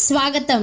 స్వాగతం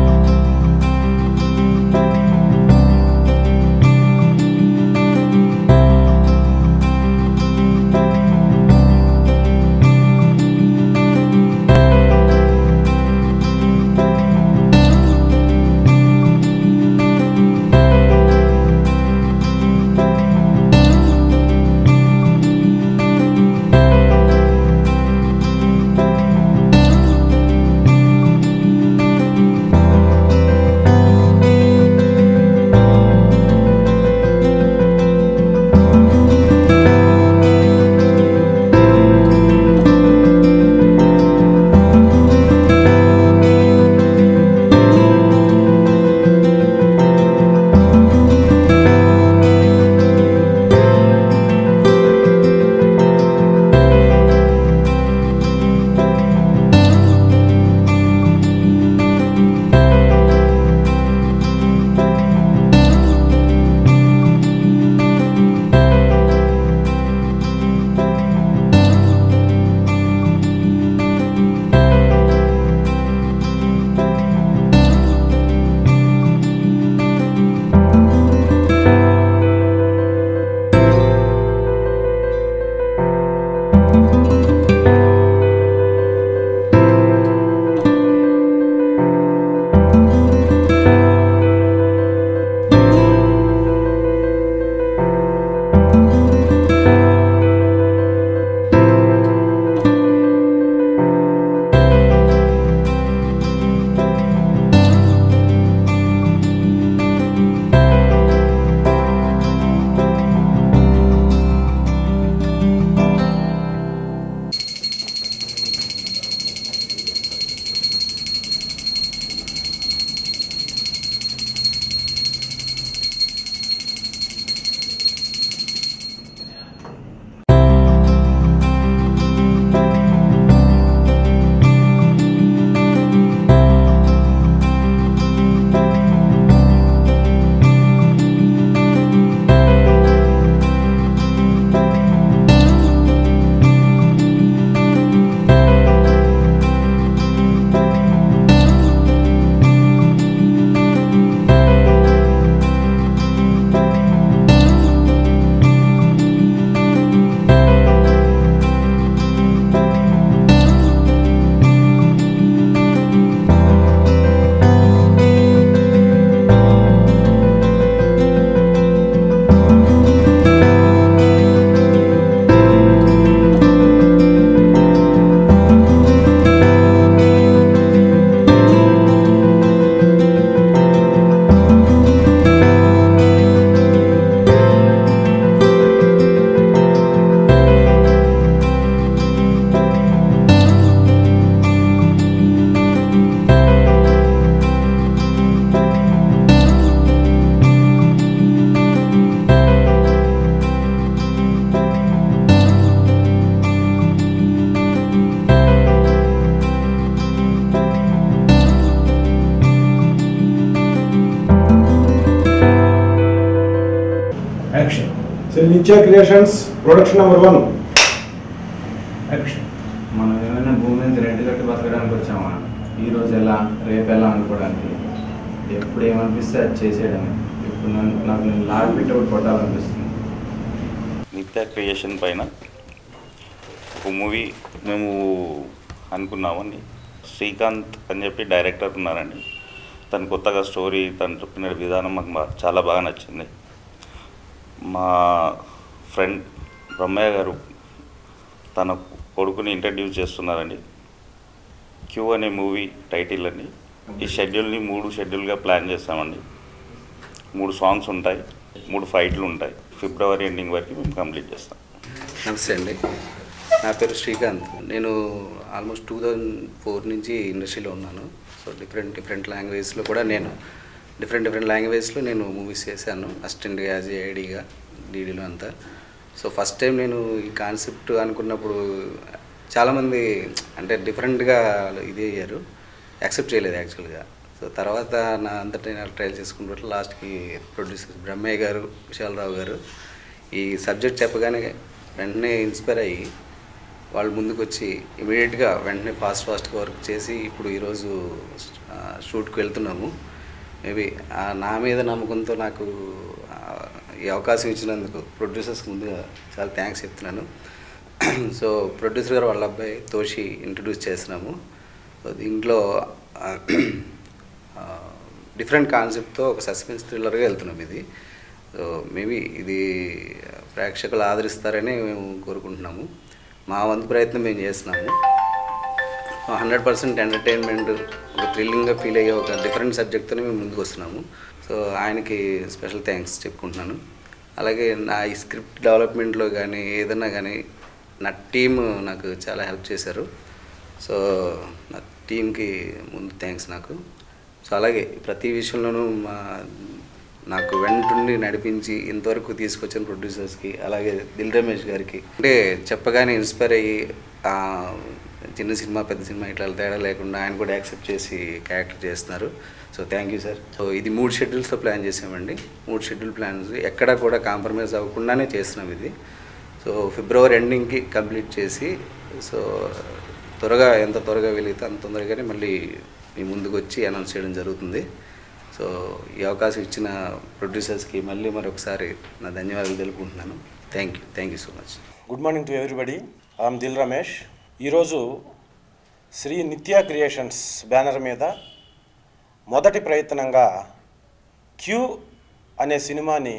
action so Nitya creations production number one action మనం ఏమైనా భూమి మీద రెంట్ కట్టి బతకడానికి వచ్చామా ఈ రోజు ఎలా రేపు ఎలా అనుకోవడానికి ఎప్పుడు ఏమనిపిస్తే అది చేసేయడమే ఇప్పుడు నన్ను నాకు నేను లాగ్ పెట్టి ఒకటి కొట్టాలనిపిస్తుంది నిత్య క్రియేషన్ పైన ఒక మూవీ మేము అనుకున్నామని శ్రీకాంత్ అని చెప్పి డైరెక్టర్ ఉన్నారండి తను కొత్తగా స్టోరీ తను చెప్పిన విధానం మాకు బా- చాలా బాగా నచ్చింది మా ఫ్రెండ్ బ్రహ్మయ్య గారు తన కొడుకుని ఇంట్రడ్యూస్ చేస్తున్నారండి క్యూ అనే మూవీ టైటిల్ అండి ఈ షెడ్యూల్ని మూడు షెడ్యూల్గా ప్లాన్ చేస్తామండి మూడు సాంగ్స్ ఉంటాయి మూడు ఫైట్లు ఉంటాయి ఫిబ్రవరి ఎండింగ్ వరకు మేము కంప్లీట్ చేస్తాం నమస్తే అండి నా పేరు శ్రీకాంత్ నేను ఆల్మోస్ట్ టూ థౌజండ్ ఫోర్ నుంచి ఇండస్ట్రీలో ఉన్నాను సో డిఫరెంట్ డిఫరెంట్ లాంగ్వేజ్లో కూడా నేను డిఫరెంట్ డిఫరెంట్ లాంగ్వేజ్లో నేను మూవీస్ చేశాను అసిస్టెంట్గా యాజ్ ఏడీగా డీడీలో అంతా సో ఫస్ట్ టైం నేను ఈ కాన్సెప్ట్ అనుకున్నప్పుడు చాలామంది అంటే డిఫరెంట్గా ఇది అయ్యారు యాక్సెప్ట్ చేయలేదు యాక్చువల్గా సో తర్వాత నా అంతటా నేను ట్రయల్ చేసుకున్నట్లు లాస్ట్కి ప్రొడ్యూసర్ బ్రహ్మయ్య గారు విశాలరావు గారు ఈ సబ్జెక్ట్ చెప్పగానే వెంటనే ఇన్స్పైర్ అయ్యి వాళ్ళు ముందుకు వచ్చి ఇమీడియట్గా వెంటనే ఫాస్ట్ ఫాస్ట్గా వర్క్ చేసి ఇప్పుడు ఈరోజు ఆ, షూట్కి వెళ్తున్నాము మేబీ నా మీద నమ్మకంతో నాకు ఆ, ఈ అవకాశం ఇచ్చినందుకు ప్రొడ్యూసర్స్కి ముందుగా చాలా థ్యాంక్స్ చెప్తున్నాను సో ప్రొడ్యూసర్ గారు వాళ్ళ అబ్బాయి తోషి ఇంట్రడ్యూస్ చేసినాము సో దీంట్లో డిఫరెంట్ కాన్సెప్ట్తో ఒక సస్పెన్స్ థ్రిల్లర్గా వెళ్తున్నాం ఇది సో మేబీ ఇది ప్రేక్షకులు ఆదరిస్తారని మేము కోరుకుంటున్నాము మా వంతు ప్రయత్నం మేము చేస్తున్నాము హండ్రెడ్ పర్సెంట్ ఎంటర్టైన్మెంట్ ఒక థ్రిల్లింగ్గా ఫీల్ అయ్యే ఒక డిఫరెంట్ సబ్జెక్ట్తోనే మేము ముందుకు వస్తున్నాము సో ఆయనకి స్పెషల్ థ్యాంక్స్ చెప్పుకుంటున్నాను అలాగే నా ఈ స్క్రిప్ట్ డెవలప్మెంట్లో కానీ ఏదన్నా కానీ నా టీమ్ నాకు చాలా హెల్ప్ చేశారు సో నా టీంకి ముందు థ్యాంక్స్ నాకు సో అలాగే ప్రతి విషయంలోనూ మా నాకు వెంటుండి నడిపించి ఇంతవరకు తీసుకొచ్చిన ప్రొడ్యూసర్స్కి అలాగే దిల్ రమేష్ గారికి అంటే చెప్పగానే ఇన్స్పైర్ అయ్యి ఆ, చిన్న సినిమా పెద్ద సినిమా ఇట్లా తేడా లేకుండా ఆయన కూడా యాక్సెప్ట్ చేసి క్యారెక్టర్ చేస్తున్నారు so thank you sir so ఇది మూడు షెడ్యూల్స్తో ప్లాన్ చేసామండి మూడు షెడ్యూల్ ప్లాన్స్ ఎక్కడా కూడా కాంప్రమైజ్ అవ్వకుండానే చేస్తున్నాం ఇది సో ఫిబ్రవరి ఎండింగ్కి కంప్లీట్ చేసి సో త్వరగా ఎంత త్వరగా వీలైతే అంత తొందరగానే మళ్ళీ మీ ముందుకు వచ్చి అనౌన్స్ చేయడం జరుగుతుంది సో ఈ అవకాశం ఇచ్చిన ప్రొడ్యూసర్స్కి మళ్ళీ మరొకసారి నా ధన్యవాదాలు తెలుపుకుంటున్నాను thank you thank you so much good morning to everybody I'm Dil Ramesh ఈరోజు శ్రీ నిత్య క్రియేషన్స్ బ్యానర్ మీద మొదటి ప్రయత్నంగా క్యూ అనే సినిమాని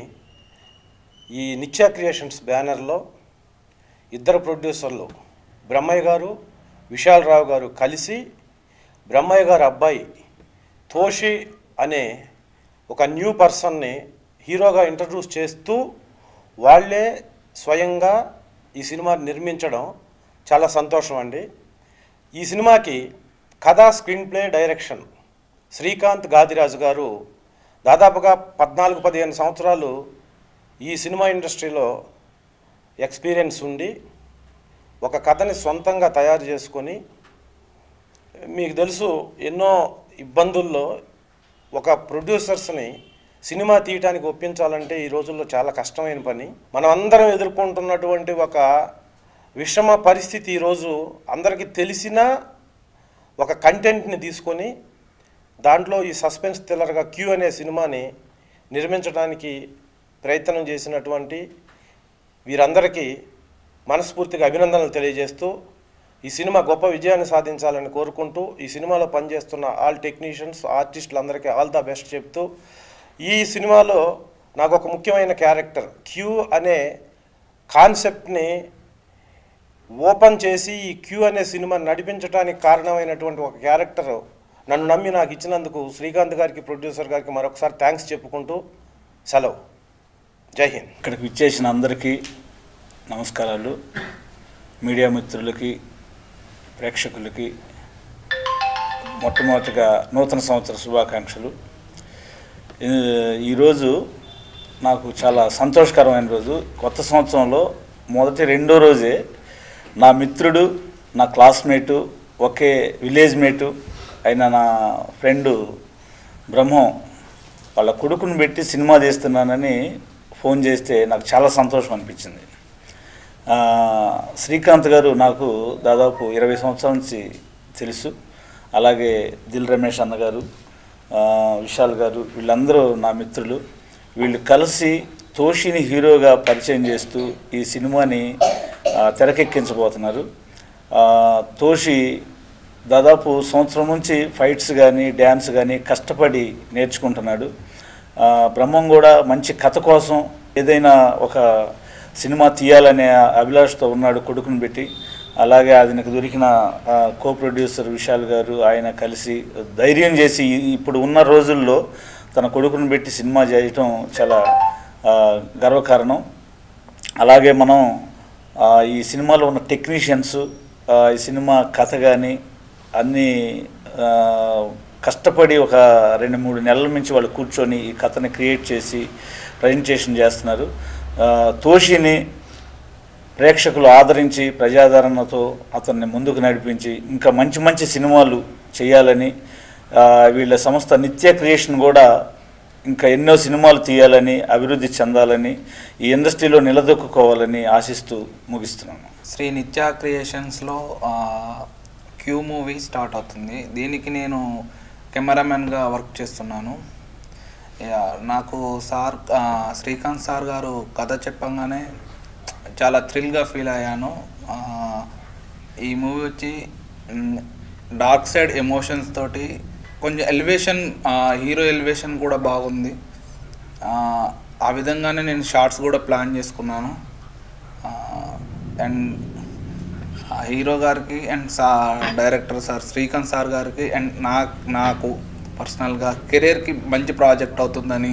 ఈ నిత్య క్రియేషన్స్ బ్యానర్లో ఇద్దరు ప్రొడ్యూసర్లు బ్రహ్మయ్య గారు విశాల్ రావు గారు కలిసి బ్రహ్మయ్య గారు అబ్బాయి తోషి అనే ఒక న్యూ పర్సన్ని హీరోగా ఇంట్రడ్యూస్ చేస్తూ వాళ్ళే స్వయంగా ఈ సినిమా నిర్మించడం చాలా సంతోషం అండి ఈ సినిమాకి కథా screenplay direction Srikanth Gadiraju గారు దాదాపుగా పద్నాలుగు పదిహేను సంవత్సరాలు ఈ సినిమా ఇండస్ట్రీలో ఎక్స్పీరియన్స్ ఉండి ఒక కథని సొంతంగా తయారు చేసుకొని మీకు తెలుసు ఎన్నో ఇబ్బందుల్లో ఒక ప్రొడ్యూసర్స్ని సినిమా తీయటానికి ఒప్పించాలంటే ఈ రోజుల్లో చాలా కష్టమైన పని మనం అందరం ఎదుర్కొంటున్నటువంటి ఒక విషమ పరిస్థితి ఈరోజు అందరికీ తెలిసిన ఒక కంటెంట్ని తీసుకొని దాంట్లో ఈ సస్పెన్స్ థ్రిల్లర్గా క్యూ అనే సినిమాని నిర్మించడానికి ప్రయత్నం చేసినటువంటి వీరందరికీ మనస్ఫూర్తిగా అభినందనలు తెలియజేస్తూ ఈ సినిమా గొప్ప విజయాన్ని సాధించాలని కోరుకుంటూ ఈ సినిమాలో పనిచేస్తున్న ఆల్ టెక్నీషియన్స్ ఆర్టిస్టులందరికీ ఆల్ ద బెస్ట్ చెప్తూ ఈ సినిమాలో నాకు ఒక ముఖ్యమైన క్యారెక్టర్ క్యూ అనే కాన్సెప్ట్ని ఓపెన్ చేసి ఈ క్యూ అనే సినిమా నడిపించడానికి కారణమైనటువంటి ఒక క్యారెక్టర్ నన్ను నమ్మి నాకు ఇచ్చినందుకు శ్రీకాంత్ గారికి ప్రొడ్యూసర్ గారికి మరొకసారి థ్యాంక్స్ చెప్పుకుంటూ సెలవు జై హింద్ ఇక్కడికి విచ్చేసిన అందరికీ నమస్కారాలు మీడియా మిత్రులకి ప్రేక్షకులకి మొట్టమొదటిగా నూతన సంవత్సర శుభాకాంక్షలు ఈ- ఈరోజు నాకు చాలా సంతోషకరమైన రోజు కొత్త సంవత్సరంలో మొదటి రెండో రోజే నా మిత్రుడు నా క్లాస్మేటు ఒకే విలేజ్ మేటు అయిన నా ఫ్రెండు బ్రహ్మం వాళ్ళ కొడుకుని పెట్టి సినిమా తీస్తున్నానని ఫోన్ చేస్తే నాకు చాలా సంతోషం అనిపించింది ఆ, శ్రీకాంత్ గారు నాకు దాదాపు ఇరవై సంవత్సరాల నుంచి తెలుసు అలాగే దిల్ రమేష్ అన్నగారు ఆ, విశాల్ గారు వీళ్ళందరూ నా మిత్రులు వీళ్ళు కలిసి తోషిని హీరోగా పరిచయం చేస్తూ ఈ సినిమాని ఆ, తెరకెక్కించబోతున్నారు ఆ, తోషి దాదాపు సంవత్సరం నుంచి ఫైట్స్ కానీ డ్యాన్స్ కానీ కష్టపడి నేర్చుకుంటున్నాడు ఆ, బ్రహ్మం కూడా మంచి కథ కోసం ఏదైనా ఒక సినిమా తీయాలనే అభిలాషతో ఉన్నాడు కొడుకుని పెట్టి అలాగే అతనికి దొరికిన ఆ, కో ప్రొడ్యూసర్ విశాల్ గారు ఆయన కలిసి ధైర్యం చేసి ఈ- ఇప్పుడు ఉన్న రోజుల్లో తన కొడుకుని పెట్టి సినిమా చేయటం చాలా ఆ, గర్వకారణం అలాగే మనం ఆ, ఈ సినిమాలో ఉన్న టెక్నీషియన్స్ ఈ సినిమా కథ కానీ అన్నీ ఆ, కష్టపడి ఒక రెండు మూడు నెలల నుంచి వాళ్ళు కూర్చొని ఈ కథని క్రియేట్ చేసి ప్రజెంటేషన్ చేస్తున్నారు ఆ, తోషిని ప్రేక్షకులు ఆదరించి ప్రజాదరణతో అతన్ని ముందుకు నడిపించి ఇంకా మంచి మంచి సినిమాలు చేయాలని ఆ, వీళ్ళ సంస్థ నిత్య క్రియేషన్ కూడా ఇంకా ఎన్నో సినిమాలు తీయాలని అభివృద్ధి చెందాలని ఈ ఇండస్ట్రీలో నిలదొక్కుకోవాలని ఆశిస్తూ ముగిస్తున్నాను శ్రీ నిత్య క్రియేషన్స్లో ఆ, క్యూ మూవీ స్టార్ట్ అవుతుంది దీనికి నేను కెమెరామెన్గా వర్క్ చేస్తున్నాను యా, నాకు సార్ ఆ, శ్రీకాంత్ సార్ గారు కథ చెప్పంగానే చాలా థ్రిల్గా ఫీల్ అయ్యాను ఆ, ఈ మూవీ వచ్చి మ్, డార్క్ సైడ్ ఎమోషన్స్ తోటి కొంచెం ఎలివేషన్ హీరో ఎలివేషన్ కూడా బాగుంది ఆ, ఆ విధంగానే నేను షార్ట్స్ కూడా ప్లాన్ చేసుకున్నాను అండ్ హీరో గారికి అండ్ సా డైరెక్టర్ సార్ శ్రీకాంత్ సార్ గారికి అండ్ నా నాకు పర్సనల్గా కెరీర్కి మంచి ప్రాజెక్ట్ అవుతుందని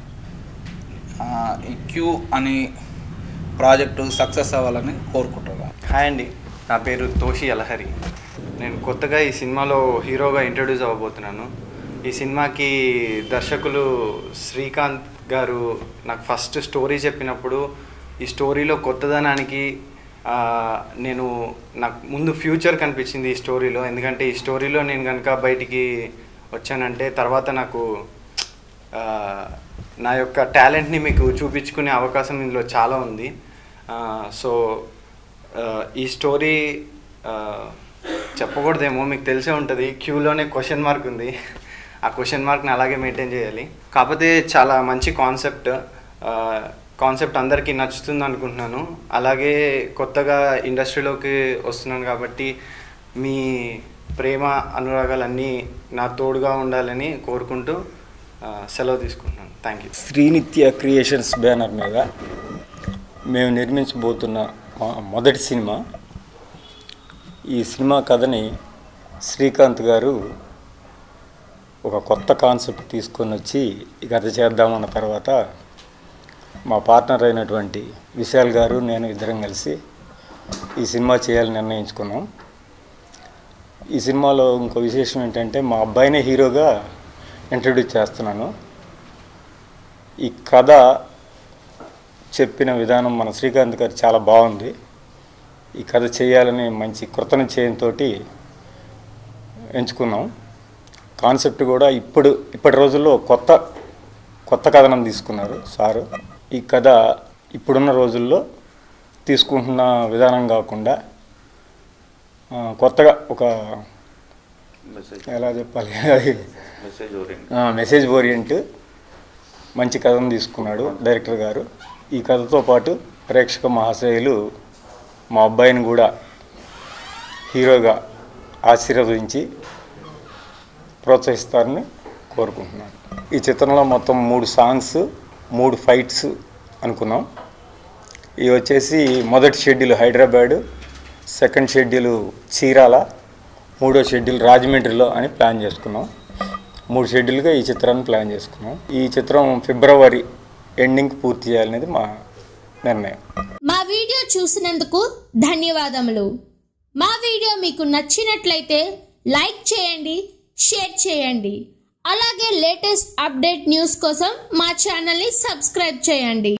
ఆ, ఈ క్యూ అని ప్రాజెక్టు సక్సెస్ అవ్వాలని కోరుకుంటున్నాను హాయ్ అండి నా పేరు తోషి అలహరి నేను కొత్తగా ఈ సినిమాలో హీరోగా ఇంట్రడ్యూస్ అవ్వబోతున్నాను ఈ సినిమాకి దర్శకులు శ్రీకాంత్ గారు నాకు ఫస్ట్ స్టోరీ చెప్పినప్పుడు ఈ స్టోరీలో కొత్తదనానికి ఆ, నేను నాకు ముందు ఫ్యూచర్ కనిపించింది ఈ స్టోరీలో ఎందుకంటే ఈ స్టోరీలో నేను కనుక బయటికి వచ్చానంటే తర్వాత నాకు ఆ, నా యొక్క టాలెంట్ని మీకు చూపించుకునే అవకాశం ఇందులో చాలా ఉంది ఆ, సో ఆ, ఈ స్టోరీ ఆ, చెప్పకూడదేమో మీకు తెలిసే ఉంటుంది క్యూలోనే క్వశ్చన్ మార్క్ ఉంది ఆ క్వశ్చన్ మార్క్ని అలాగే మెయింటైన్ చేయాలి కాకపోతే చాలా మంచి కాన్సెప్ట్ కాన్సెప్ట్ అందరికీ నచ్చుతుంది అనుకుంటున్నాను అలాగే కొత్తగా ఇండస్ట్రీలోకి వస్తున్నాను కాబట్టి మీ ప్రేమ అనురాగాలన్నీ నా తోడుగా ఉండాలని కోరుకుంటూ ఆ, సెలవు తీసుకుంటున్నాను thank you Srinitya creations banner మీద మేము నిర్మించబోతున్న మా మొదటి సినిమా ఈ సినిమా కథని శ్రీకాంత్ గారు ఒక కొత్త కాన్సెప్ట్ తీసుకొని వచ్చి ఈ కథ చేద్దామన్న తర్వాత మా పార్ట్నర్ అయినటువంటి విశాల్ గారు నేను ఇద్దరం కలిసి ఈ సినిమా చేయాలని నిర్ణయించుకున్నాం ఈ సినిమాలో ఇంకో విశేషం ఏంటంటే మా అబ్బాయినే హీరోగా ఇంట్రడ్యూస్ చేస్తున్నాను ఈ కథ చెప్పిన విధానం మన శ్రీకాంత్ గారు చాలా బాగుంది ఈ కథ చేయాలని మంచి కృతనిశ్చయంతో ఎంచుకున్నాం కాన్సెప్ట్ కూడా ఇప్పుడు ఇప్పటి రోజుల్లో కొత్త కొత్త కథనం తీసుకున్నారు సారు ఈ కథ ఇప్పుడున్న రోజుల్లో తీసుకుంటున్న విధానం కాకుండా ఆ, కొత్తగా ఒక మెసేజ్ ఎలా చెప్పాలి మెసేజ్ ఓరియంట్ ఆ, మెసేజ్ ఓరియంట్ మంచి కథను తీసుకున్నాడు డైరెక్టర్ గారు ఈ కథతో పాటు ప్రేక్షక మహాశయులు మా అబ్బాయిని కూడా హీరోగా ఆశీర్వదించి ప్రోత్సహిస్తారని కోరుకుంటున్నాను ఈ చిత్రంలో మొత్తం మూడు సాంగ్స్ మూడు ఫైట్స్ అనుకున్నాం ఇవి వచ్చేసి మొదటి schedule Hyderabad second schedule Chirala మూడో షెడ్యూల్ రాజమండ్రిలో అని ప్లాన్ చేసుకున్నాం మూడు షెడ్యూల్గా ఈ చిత్రాన్ని ప్లాన్ చేసుకున్నాం ఈ చిత్రం ఫిబ్రవరి ఎండింగ్ పూర్తి చేయాలనేది మా నిర్ణయం మా వీడియో చూసినందుకు ధన్యవాదములు మా వీడియో మీకు నచ్చినట్లయితే లైక్ చేయండి షేర్ చేయండి అలాగే లేటెస్ట్ అప్డేట్ న్యూస్ కోసం మా ఛానల్ని సబ్స్క్రైబ్ చేయండి